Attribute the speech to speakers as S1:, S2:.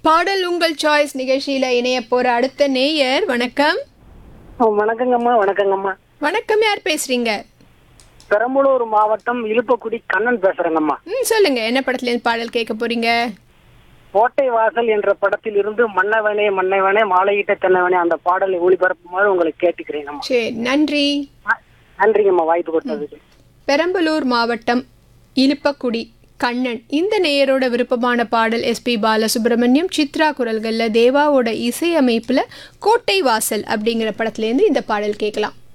S1: பாடல் உங்கள் சாய்ஸ் நிகழ்ச்சியில இணைய போற அடுத்த நேயர் வணக்கம்
S2: ஓ, வணக்கங்கம்மா வணக்கங்கம்மா
S1: வணக்கம் யார் பேசுறீங்க
S2: பெரம்பலூர் மாவட்டம் இலுப்பக்குடி கண்ணன் பேசுறேங்கம்மா
S1: ம் சொல்லுங்க என்ன படத்துல இருந்து பாடல் கேட்க போறீங்க
S2: கோட்டை வாசல் என்ற படத்தில் இருந்து மன்னவனே மன்னவனே மாலையிட்ட தென்னவனே அந்த பாடலை ஒளிபரப்புமாறு உங்களுக்கு கேட்டுக்கிறேங்கம்மா
S1: சரி நன்றி
S2: ந- நன்றிங்கம்மா வாய்ப்பு கொடுத்ததுக்கு
S1: பெரம்பலூர் மாவட்டம் இலுப்பக்குடி கண்ணன் இந்த நேயரோட விருப்பமான பாடல் எஸ்பி பாலசுப்ரமணியம் சித்ரா குரல்களில் தேவாவோட இசையமைப்பில் கோட்டை வாசல் அப்படிங்கிற படத்துலேருந்து இந்த பாடல் கேட்கலாம்